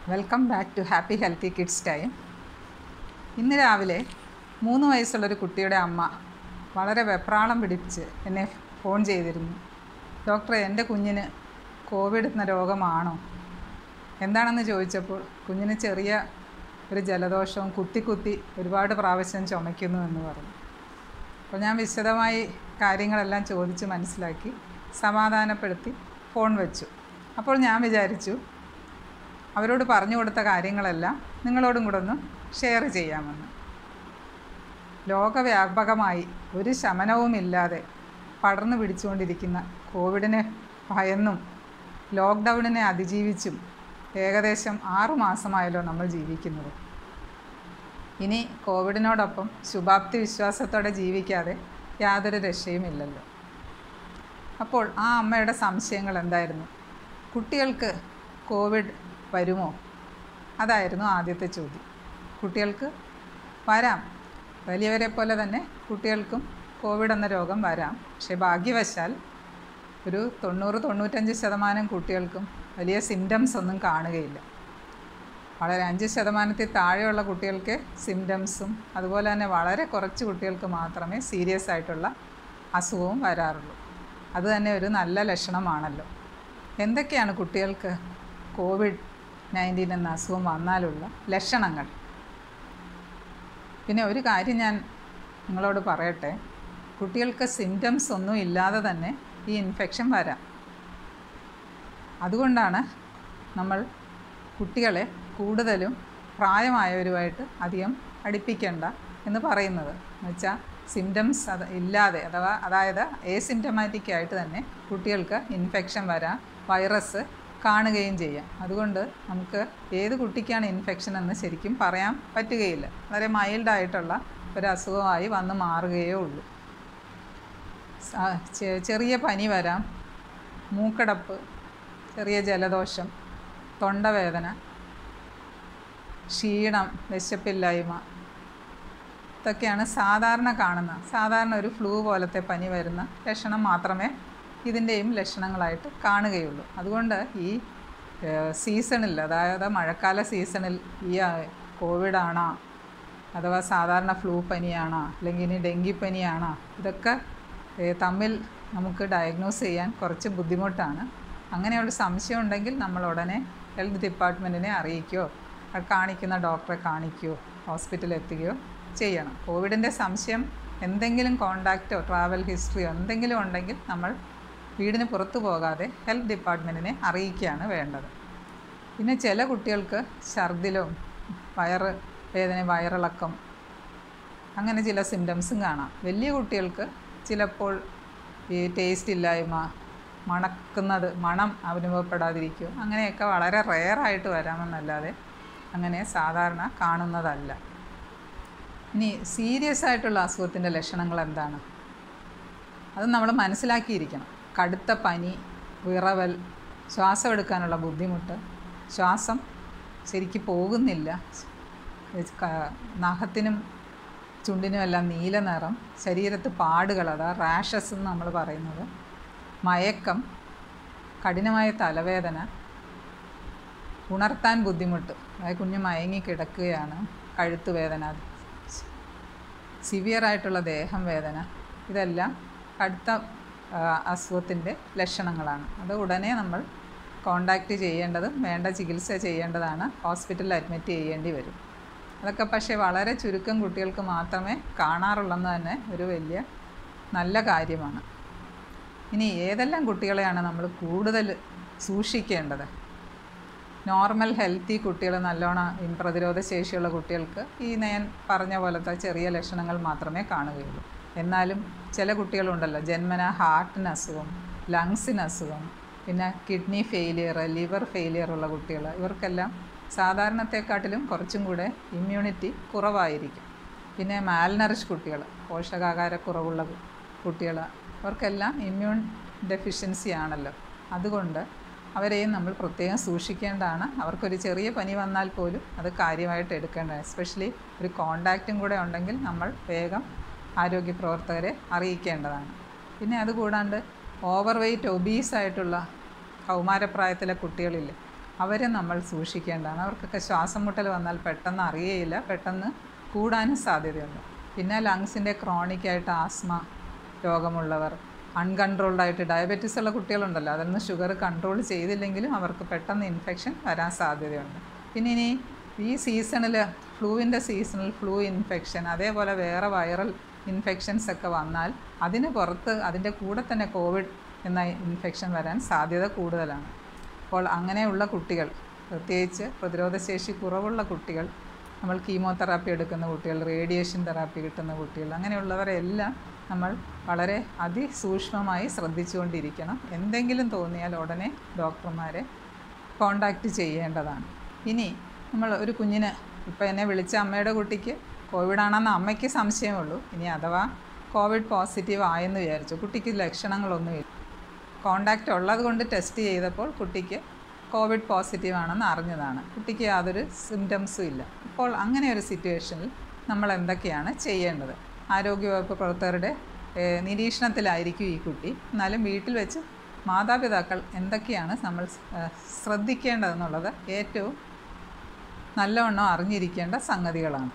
welcome back to happy healthy kids time ഇന്ന് രാവിലെ മൂന്ന് വയസ്സുള്ളൊരു കുട്ടിയുടെ അമ്മ വളരെ വെപ്രാളം പിടിച്ച് എന്നെ ഫോൺ ചെയ്തിരുന്നു ഡോക്ടറെ എൻ്റെ കുഞ്ഞിന് കോവിഡ് എന്ന രോഗമാണോ എന്താണെന്ന് ചോദിച്ചപ്പോൾ കുഞ്ഞിന് ചെറിയ ഒരു ജലദോഷവും കുത്തി കുത്തി ഒരുപാട് പ്രാവശ്യം ചുമയ്ക്കുന്നു എന്ന് പറഞ്ഞു അപ്പോൾ ഞാൻ വിശദമായി കാര്യങ്ങളെല്ലാം ചോദിച്ച് മനസ്സിലാക്കി സമാധാനപ്പെടുത്തി ഫോൺ വെച്ചു അപ്പോൾ ഞാൻ വിചാരിച്ചു അവരോട് പറഞ്ഞു കൊടുത്ത കാര്യങ്ങളെല്ലാം നിങ്ങളോടും കൂടെ ഒന്ന് ഷെയർ ചെയ്യാമെന്ന് ലോകവ്യാപകമായി ഒരു ശമനവുമില്ലാതെ പടർന്നു പിടിച്ചുകൊണ്ടിരിക്കുന്ന കോവിഡിനെ ഭയന്നും ലോക്ക്ഡൗണിനെ അതിജീവിച്ചും ഏകദേശം ആറു മാസമായല്ലോ നമ്മൾ ജീവിക്കുന്നത് ഇനി കോവിഡിനോടൊപ്പം ശുഭാപ്തി വിശ്വാസത്തോടെ ജീവിക്കാതെ യാതൊരു രക്ഷയുമില്ലല്ലോ അപ്പോൾ ആ അമ്മയുടെ സംശയങ്ങൾ എന്തായിരുന്നു കുട്ടികൾക്ക് കോവിഡ് വരുമോ അതായിരുന്നു ആദ്യത്തെ ചോദ്യം കുട്ടികൾക്ക് വരാം വലിയവരെ പോലെ തന്നെ കുട്ടികൾക്കും കോവിഡ് എന്ന രോഗം വരാം പക്ഷേ ഭാഗ്യവശാൽ ഒരു തൊണ്ണൂറ് തൊണ്ണൂറ്റഞ്ച് ശതമാനം കുട്ടികൾക്കും വലിയ സിംറ്റംസ് ഒന്നും കാണുകയില്ല വളരെ അഞ്ച് ശതമാനത്തിൽ താഴെയുള്ള കുട്ടികൾക്ക് സിംറ്റംസും അതുപോലെ തന്നെ വളരെ കുറച്ച് കുട്ടികൾക്ക് മാത്രമേ സീരിയസ് ആയിട്ടുള്ള അസുഖവും വരാറുള്ളൂ അത് തന്നെ ഒരു നല്ല ലക്ഷണമാണല്ലോ എന്തൊക്കെയാണ് കുട്ടികൾക്ക് കോവിഡ് നയൻറ്റീൻ എന്ന അസുഖം വന്നാലുള്ള ലക്ഷണങ്ങൾ പിന്നെ ഒരു കാര്യം ഞാൻ നിങ്ങളോട് പറയട്ടെ കുട്ടികൾക്ക് സിംറ്റംസ് ഒന്നും ഇല്ലാതെ തന്നെ ഈ ഇൻഫെക്ഷൻ വരാം അതുകൊണ്ടാണ് നമ്മൾ കുട്ടികളെ കൂടുതലും പ്രായമായവരുമായിട്ട് അധികം അടുപ്പിക്കേണ്ട എന്ന് പറയുന്നത് എന്നുവെച്ചാൽ സിംറ്റംസ് അത് ഇല്ലാതെ അഥവാ അതായത് എസിംറ്റമാറ്റിക് ആയിട്ട് തന്നെ കുട്ടികൾക്ക് ഇൻഫെക്ഷൻ വരാം വൈറസ് കാണുകയും ചെയ്യാം അതുകൊണ്ട് നമുക്ക് ഏത് കുട്ടിക്കാണ് ഇൻഫെക്ഷൻ എന്ന് ശരിക്കും പറയാൻ പറ്റുകയില്ല വളരെ മൈൽഡായിട്ടുള്ള ഒരു അസുഖമായി വന്ന് മാറുകയേ ഉള്ളൂ സ- ചെ- ചെറിയ പനി വരാം മൂക്കടപ്പ് ചെറിയ ജലദോഷം തൊണ്ടവേദന ക്ഷീണം വിശപ്പില്ലായ്മ ഇതൊക്കെയാണ് സാധാരണ കാണുന്ന സാധാരണ ഒരു ഫ്ലൂ പോലത്തെ പനി വരുന്ന ലക്ഷണം മാത്രമേ ഇതിൻ്റെയും ലക്ഷണങ്ങളായിട്ട് കാണുകയുള്ളൂ അതുകൊണ്ട് ഈ സീസണിൽ അതായത് മഴക്കാല സീസണിൽ ഈ ആ, കോവിഡാണോ അഥവാ സാധാരണ ഫ്ലൂ പനിയാണോ അല്ലെങ്കിൽ ഇനി ഡെങ്കിപ്പനിയാണോ ഇതൊക്കെ ഏ, തമ്മിൽ നമുക്ക് ഡയഗ്നോസ് ചെയ്യാൻ കുറച്ച് ബുദ്ധിമുട്ടാണ് അങ്ങനെയുള്ള സംശയം ഉണ്ടെങ്കിൽ നമ്മൾ ഉടനെ ഹെൽത്ത് ഡിപ്പാർട്ട്മെൻറ്റിനെ അറിയിക്കുകയോ അത് കാണിക്കുന്ന ഡോക്ടറെ കാണിക്കുകയോ ഹോസ്പിറ്റലിൽ എത്തുകയോ ചെയ്യണം കോവിഡിൻ്റെ സംശയം എന്തെങ്കിലും കോണ്ടാക്റ്റോ ട്രാവൽ ഹിസ്റ്ററിയോ എന്തെങ്കിലും ഉണ്ടെങ്കിൽ നമ്മൾ വീടിന് പുറത്തു പോകാതെ ഹെൽത്ത് ഡിപ്പാർട്ട്മെൻറ്റിനെ അറിയിക്കുകയാണ് വേണ്ടത് പിന്നെ ചില കുട്ടികൾക്ക് ഛർദിലും വയറ് വേദന വയറിളക്കം അങ്ങനെ ചില സിംറ്റംസും കാണാം വലിയ കുട്ടികൾക്ക് ചിലപ്പോൾ ഈ ടേസ്റ്റ് ഇല്ലായ്മ മണക്കുന്നത് മണം അനുഭവപ്പെടാതിരിക്കും അങ്ങനെയൊക്കെ വളരെ റെയറായിട്ട് വരാമെന്നല്ലാതെ അങ്ങനെ സാധാരണ കാണുന്നതല്ല ഇനി സീരിയസ് ആയിട്ടുള്ള അസുഖത്തിൻ്റെ ലക്ഷണങ്ങൾ എന്താണ് അത് നമ്മൾ മനസ്സിലാക്കിയിരിക്കണം കടുത്ത പനി വിറവൽ ശ്വാസം എടുക്കാനുള്ള ബുദ്ധിമുട്ട് ശ്വാസം ശരിക്ക് പോകുന്നില്ല ക- നഖത്തിനും ചുണ്ടിനും എല്ലാം നീല നിറം ശരീരത്ത് പാടുകൾ അതാ റാഷസ് എന്ന് നമ്മൾ പറയുന്നത് മയക്കം കഠിനമായ തലവേദന ഉണർത്താൻ ബുദ്ധിമുട്ട് അതായത് കുഞ്ഞ് മയങ്ങി കിടക്കുകയാണ് കഴുത്ത് വേദന സിവിയർ ആയിട്ടുള്ള ദേഹം വേദന ഇതെല്ലാം കടുത്ത അസുഖത്തിൻ്റെ ലക്ഷണങ്ങളാണ് അത് ഉടനെ നമ്മൾ കോണ്ടാക്റ്റ് ചെയ്യേണ്ടതും വേണ്ട ചികിത്സ ചെയ്യേണ്ടതാണ് ഹോസ്പിറ്റലിൽ അഡ്മിറ്റ് ചെയ്യേണ്ടി വരും അതൊക്കെ പക്ഷേ വളരെ ചുരുക്കം കുട്ടികൾക്ക് മാത്രമേ കാണാറുള്ളെന്ന് തന്നെ ഒരു വലിയ നല്ല കാര്യമാണ് ഇനി ഏതെല്ലാം കുട്ടികളെയാണ് നമ്മൾ കൂടുതൽ സൂക്ഷിക്കേണ്ടത് നോർമൽ ഹെൽത്തി കുട്ടികൾ നല്ലോണം ഈ പ്രതിരോധ ശേഷിയുള്ള കുട്ടികൾക്ക് ഈ ഞാൻ പറഞ്ഞ പോലത്തെ ചെറിയ ലക്ഷണങ്ങൾ മാത്രമേ കാണുകയുള്ളൂ എന്നാലും ചില കുട്ടികളുണ്ടല്ലോ ജന്മന ഹാർട്ടിന് അസുഖം ലങ്സിന് അസുഖം പിന്നെ കിഡ്നി ഫെയിലിയർ ലിവർ ഫെയിലിയർ ഉള്ള കുട്ടികൾ ഇവർക്കെല്ലാം സാധാരണത്തെക്കാട്ടിലും കുറച്ചും കൂടെ ഇമ്മ്യൂണിറ്റി കുറവായിരിക്കും പിന്നെ മാൽനറിഷ് കുട്ടികൾ പോഷകാഹാരക്കുറവുള്ള കുട്ടികൾ അവർക്കെല്ലാം ഇമ്മ്യൂൺ ഡെഫിഷ്യൻസി ആണല്ലോ അതുകൊണ്ട് അവരെയും നമ്മൾ പ്രത്യേകം സൂക്ഷിക്കേണ്ടതാണ് അവർക്കൊരു ചെറിയ പനി വന്നാൽ പോലും അത് കാര്യമായിട്ട് എടുക്കേണ്ടതാണ് എസ്പെഷ്യലി ഒരു കോണ്ടാക്റ്റും കൂടെ ഉണ്ടെങ്കിൽ നമ്മൾ വേഗം ആരോഗ്യ പ്രവർത്തകരെ അറിയിക്കേണ്ടതാണ് പിന്നെ അതുകൂടാണ്ട് ഓവർ വെയ്റ്റ് ഒബീസ് ആയിട്ടുള്ള കൗമാരപ്രായത്തിലെ കുട്ടികളില്ലേ അവരെ നമ്മൾ സൂക്ഷിക്കേണ്ടതാണ് അവർക്കൊക്കെ ശ്വാസം മുട്ടൽ വന്നാൽ പെട്ടെന്ന് അറിയുകയില്ല പെട്ടെന്ന് കൂടാനും സാധ്യതയുണ്ട് പിന്നെ ലങ്സിൻ്റെ ക്രോണിക്കായിട്ട് ആസ്മ രോഗമുള്ളവർ അൺകൺട്രോൾഡ് ആയിട്ട് ഡയബറ്റീസ് ഉള്ള കുട്ടികളുണ്ടല്ലോ അതൊന്ന് ഷുഗർ കൺട്രോൾ ചെയ്തില്ലെങ്കിലും അവർക്ക് പെട്ടെന്ന് ഇൻഫെക്ഷൻ വരാൻ സാധ്യതയുണ്ട് പിന്നെ ഇനി ഈ സീസണിൽ ഫ്ലൂവിൻ്റെ സീസണിൽ ഫ്ലൂ ഇൻഫെക്ഷൻ അതേപോലെ വേറെ വൈറൽ ഇൻഫെക്ഷൻസ് ഒക്കെ വന്നാൽ അതിന് പുറത്ത് അതിൻ്റെ കൂടെ തന്നെ കോവിഡ് എന്ന ഇൻഫെക്ഷൻ വരാൻ സാധ്യത കൂടുതലാണ് അപ്പോൾ അങ്ങനെയുള്ള കുട്ടികൾ പ്രത്യേകിച്ച് പ്രതിരോധശേഷി കുറവുള്ള കുട്ടികൾ നമ്മൾ കീമോതെറാപ്പി എടുക്കുന്ന കുട്ടികൾ റേഡിയേഷൻ തെറാപ്പി കിട്ടുന്ന കുട്ടികൾ അങ്ങനെയുള്ളവരെല്ലാം നമ്മൾ വളരെ അതിസൂക്ഷ്മമായി ശ്രദ്ധിച്ചുകൊണ്ടിരിക്കണം എന്തെങ്കിലും തോന്നിയാൽ ഉടനെ ഡോക്ടർമാരെ കോണ്ടാക്റ്റ് ചെയ്യേണ്ടതാണ് ഇനി നമ്മൾ ഒരു കുഞ്ഞിന് ഇപ്പോൾ എന്നെ വിളിച്ച അമ്മയുടെ കുട്ടിക്ക് കോവിഡ് ആണെന്ന് അമ്മയ്ക്ക് സംശയമുള്ളൂ ഇനി അഥവാ കോവിഡ് പോസിറ്റീവ് ആയെന്ന് വിചാരിച്ചു കുട്ടിക്ക് ലക്ഷണങ്ങളൊന്നുമില്ല കോണ്ടാക്റ്റ് ഉള്ളത് കൊണ്ട് ടെസ്റ്റ് ചെയ്തപ്പോൾ കുട്ടിക്ക് കോവിഡ് പോസിറ്റീവ് ആണെന്ന് അറിഞ്ഞതാണ് കുട്ടിക്ക് യാതൊരു സിംറ്റംസും ഇല്ല ഇപ്പോൾ അങ്ങനെ ഒരു സിറ്റുവേഷനിൽ നമ്മൾ എന്തൊക്കെയാണ് ചെയ്യേണ്ടത് ആരോഗ്യവകുപ്പ് പ്രവർത്തകരുടെ ഏഹ്, നിരീക്ഷണത്തിലായിരിക്കും ഈ കുട്ടി എന്നാലും വീട്ടിൽ വെച്ച് മാതാപിതാക്കൾ എന്തൊക്കെയാണ് നമ്മൾ ഏഹ്, ശ്രദ്ധിക്കേണ്ടതെന്നുള്ളത് ഏറ്റവും നല്ലവണ്ണം അറിഞ്ഞിരിക്കേണ്ട സംഗതികളാണ്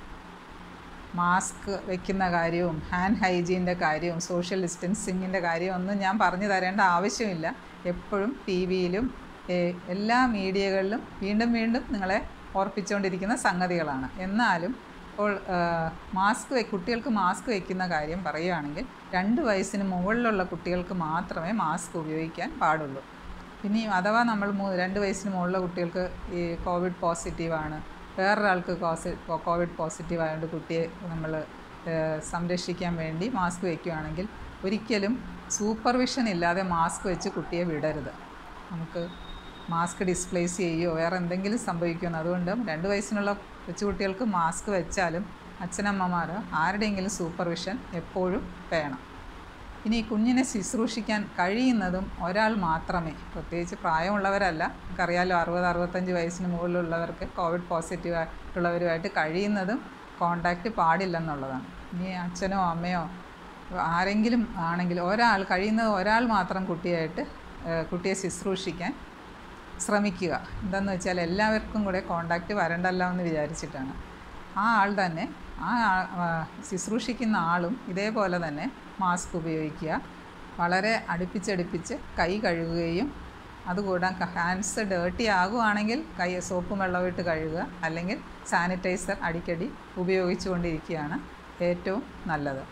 മാസ്ക് വെക്കുന്ന കാര്യവും ഹാൻഡ് ഹൈജീൻ്റെ കാര്യവും സോഷ്യൽ ഡിസ്റ്റൻസിങ്ങിൻ്റെ കാര്യവും ഒന്നും ഞാൻ പറഞ്ഞു തരേണ്ട ആവശ്യമില്ല എപ്പോഴും ടി വിയിലും എല്ലാ മീഡിയകളിലും വീണ്ടും വീണ്ടും നിങ്ങളെ ഓർപ്പിച്ചുകൊണ്ടിരിക്കുന്ന സംഗതികളാണ് എന്നാലും ഇപ്പോൾ ആ, മാസ്ക് വെ- കുട്ടികൾക്ക് മാസ്ക് വയ്ക്കുന്ന കാര്യം പറയുകയാണെങ്കിൽ രണ്ട് വയസ്സിന് മുകളിലുള്ള കുട്ടികൾക്ക് മാത്രമേ മാസ്ക് ഉപയോഗിക്കാൻ പാടുള്ളൂ ഇനി അഥവാ നമ്മൾ മൂ രണ്ട് വയസ്സിന് മുകളിലുള്ള കുട്ടികൾക്ക് ഈ കോവിഡ് പോസിറ്റീവാണ് വേറൊരാൾക്ക് കോസി കോവിഡ് പോസിറ്റീവ് ആയതുകൊണ്ട് കുട്ടിയെ നമ്മൾ സംരക്ഷിക്കാൻ വേണ്ടി മാസ്ക് വയ്ക്കുകയാണെങ്കിൽ ഒരിക്കലും സൂപ്പർവിഷൻ ഇല്ലാതെ മാസ്ക് വെച്ച് കുട്ടിയെ വിടരുത് നമുക്ക് മാസ്ക് ഡിസ്പ്ലേസ് ചെയ്യുകയോ വേറെ എന്തെങ്കിലും സംഭവിക്കുമെന്ന് അതുകൊണ്ട് രണ്ട് വയസ്സിനുള്ള കൊച്ചുകുട്ടികൾക്ക് മാസ്ക് വെച്ചാലും അച്ഛനമ്മമാർ ആരുടെയെങ്കിലും സൂപ്പർവിഷൻ എപ്പോഴും വേണം ഇനി കുഞ്ഞിനെ ശുശ്രൂഷിക്കാൻ കഴിയുന്നതും ഒരാൾ മാത്രമേ പ്രത്യേകിച്ച് പ്രായമുള്ളവരല്ല നമുക്കറിയാലോ അറുപത് അറുപത്തഞ്ച് വയസ്സിന് മുകളിലുള്ളവർക്ക് കോവിഡ് പോസിറ്റീവ് ആയിട്ടുള്ളവരുമായിട്ട് കഴിയുന്നതും കോണ്ടാക്റ്റ് പാടില്ലെന്നുള്ളതാണ് ഇനി അച്ഛനോ അമ്മയോ ആരെങ്കിലും ആണെങ്കിൽ ഒരാൾ കഴിയുന്നത് ഒരാൾ മാത്രം കുട്ടിയായിട്ട് ഏഹ്, കുട്ടിയെ ശുശ്രൂഷിക്കാൻ ശ്രമിക്കുക എന്താണെന്ന് വെച്ചാൽ എല്ലാവർക്കും കൂടെ കോണ്ടാക്റ്റ് വരണ്ടല്ലോ എന്ന് വിചാരിച്ചിട്ടാണ് ആ ആൾ തന്നെ ആ ആ- ആ ശുശ്രൂഷിക്കുന്ന ആളും ഇതേപോലെ തന്നെ മാസ്ക് ഉപയോഗിക്കുക വളരെ അടുപ്പിച്ചടുപ്പിച്ച് കൈ കഴുകുകയും അതുകൂടാതെ ഹാൻഡ്സ് ഡേർട്ടി ആകുവാണെങ്കിൽ കൈ സോപ്പും വെള്ളമിട്ട് കഴുകുക അല്ലെങ്കിൽ സാനിറ്റൈസർ അടിക്കടി ഉപയോഗിച്ചുകൊണ്ടിരിക്കുകയാണ് ഏറ്റവും നല്ലത്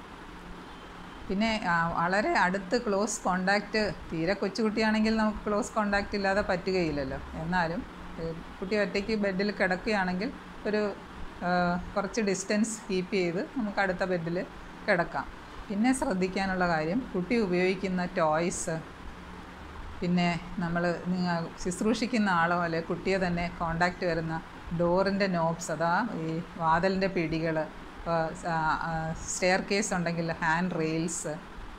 പിന്നെ ആ, വളരെ അടുത്ത് ക്ലോസ് കോണ്ടാക്റ്റ് തീരെ കൊച്ചുകുട്ടിയാണെങ്കിൽ നമുക്ക് ക്ലോസ് കോണ്ടാക്റ്റ് ഇല്ലാതെ പറ്റുകയില്ലല്ലോ എന്നാലും ഏഹ്, കുട്ടി ഒറ്റയ്ക്ക് ബെഡിൽ കിടക്കുകയാണെങ്കിൽ ഒരു ആ, കുറച്ച് ഡിസ്റ്റൻസ് കീപ്പ് ചെയ്ത് നമുക്ക് അടുത്ത ബെഡിൽ കിടക്കാം പിന്നെ ശ്രദ്ധിക്കാനുള്ള കാര്യം കുട്ടി ഉപയോഗിക്കുന്ന ടോയ്സ് പിന്നെ നമ്മൾ നിങ്ങൾ ശുശ്രൂഷിക്കുന്ന ആളോ അല്ലെ കുട്ടിയെ തന്നെ കോണ്ടാക്റ്റ് വരുന്ന ഡോറിൻ്റെ നോബ്സ് അതാ ഈ വാതിലിൻ്റെ പിടികൾ സ്റ്റെയർ കേസ് ഉണ്ടെങ്കിൽ ഹാൻഡ് റെയിൽസ്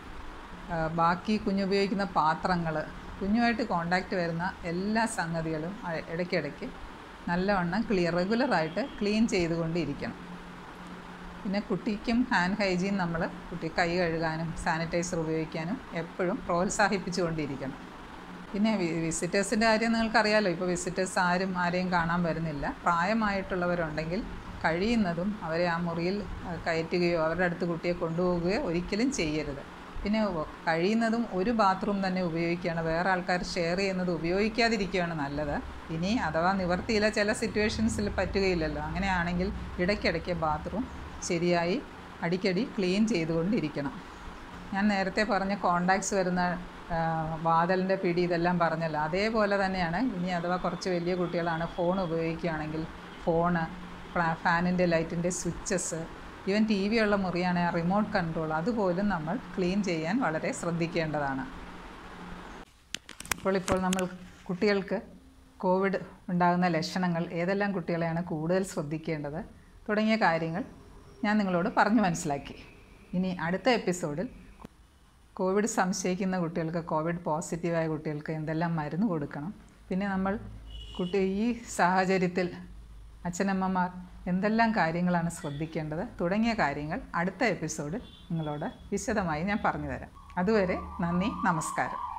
ബാക്കി കുഞ്ഞുപയോഗിക്കുന്ന പാത്രങ്ങൾ കുഞ്ഞുമായിട്ട് കോണ്ടാക്റ്റ് വരുന്ന എല്ലാ സംഗതികളും അ- ഇടയ്ക്കിടയ്ക്ക് നല്ലവണ്ണം ക്ലിയർ റെഗുലറായിട്ട് ക്ലീൻ ചെയ്തുകൊണ്ടിരിക്കണം പിന്നെ കുട്ടിക്കും ഹാൻഡ് ഹൈജീൻ നമ്മൾ കുട്ടി കൈ കഴുകാനും സാനിറ്റൈസർ ഉപയോഗിക്കാനും എപ്പോഴും പ്രോത്സാഹിപ്പിച്ചുകൊണ്ടിരിക്കണം പിന്നെ വിസിറ്റേഴ്സിൻ്റെ കാര്യം നിങ്ങൾക്കറിയാലോ ഇപ്പോൾ വിസിറ്റേഴ്സ് ആരും ആരെയും കാണാൻ വരുന്നില്ല പ്രായമായിട്ടുള്ളവരുണ്ടെങ്കിൽ കഴിയുന്നതും അവരെ ആ മുറിയിൽ അഹ്, കയറ്റുകയോ അവരുടെ അടുത്ത് കുട്ടിയെ കൊണ്ടുപോവുകയോ ഒരിക്കലും ചെയ്യരുത് പിന്നെ ഒ- കഴിയുന്നതും ഒരു ബാത്റൂം തന്നെ ഉപയോഗിക്കുകയാണ് വേറെ ആൾക്കാർ ഷെയർ ചെയ്യുന്നത് ഉപയോഗിക്കാതിരിക്കുകയാണ് നല്ലത് ഇനി അഥവാ നിവർത്തിയില്ല ചില സിറ്റുവേഷൻസിൽ പറ്റുകയില്ലല്ലോ അങ്ങനെയാണെങ്കിൽ ഇടയ്ക്കിടയ്ക്ക് ബാത്റൂം ശരിയായി അടിക്കടി ക്ലീൻ ചെയ്തുകൊണ്ടിരിക്കണം ഞാൻ നേരത്തെ പറഞ്ഞ കോണ്ടാക്ട്സ് വരുന്ന ആ, വാതിലിൻ്റെ പിടി ഇതെല്ലാം പറഞ്ഞല്ലോ അതേപോലെ തന്നെയാണ് ഇനി അഥവാ കുറച്ച് വലിയ കുട്ടികളാണ് ഫോൺ ഉപയോഗിക്കുകയാണെങ്കിൽ ഫോണ് ഫാനിൻ്റെ ലൈറ്റിൻ്റെ സ്വിച്ചസ് ഈവൻ ടി വി ഉള്ള മുറിയാണ് റിമോട്ട് കൺട്രോൾ അതുപോലും നമ്മൾ ക്ലീൻ ചെയ്യാൻ വളരെ ശ്രദ്ധിക്കേണ്ടതാണ് അപ്പോൾ ഇപ്പോൾ നമ്മൾ കുട്ടികൾക്ക് കോവിഡ് ഉണ്ടാകുന്ന ലക്ഷണങ്ങൾ ഏതെല്ലാം കുട്ടികളെയാണ് കൂടുതൽ ശ്രദ്ധിക്കേണ്ടത് തുടങ്ങിയ കാര്യങ്ങൾ ഞാൻ നിങ്ങളോട് പറഞ്ഞു മനസ്സിലാക്കി ഇനി അടുത്ത എപ്പിസോഡിൽ കോവിഡ് സംശയിക്കുന്ന കുട്ടികൾക്ക് കോവിഡ് പോസിറ്റീവായ കുട്ടികൾക്ക് എന്തെല്ലാം മരുന്ന് കൊടുക്കണം പിന്നെ നമ്മൾ കുട്ടി ഈ സാഹചര്യത്തിൽ അച്ഛനമ്മമാർ എന്തെല്ലാം കാര്യങ്ങളാണ് ശ്രദ്ധിക്കേണ്ടത് തുടങ്ങിയ കാര്യങ്ങൾ അടുത്ത എപ്പിസോഡിൽ നിങ്ങളോട് വിശദമായി ഞാൻ പറഞ്ഞു തരാം അതുവരെ നന്ദി നമസ്കാരം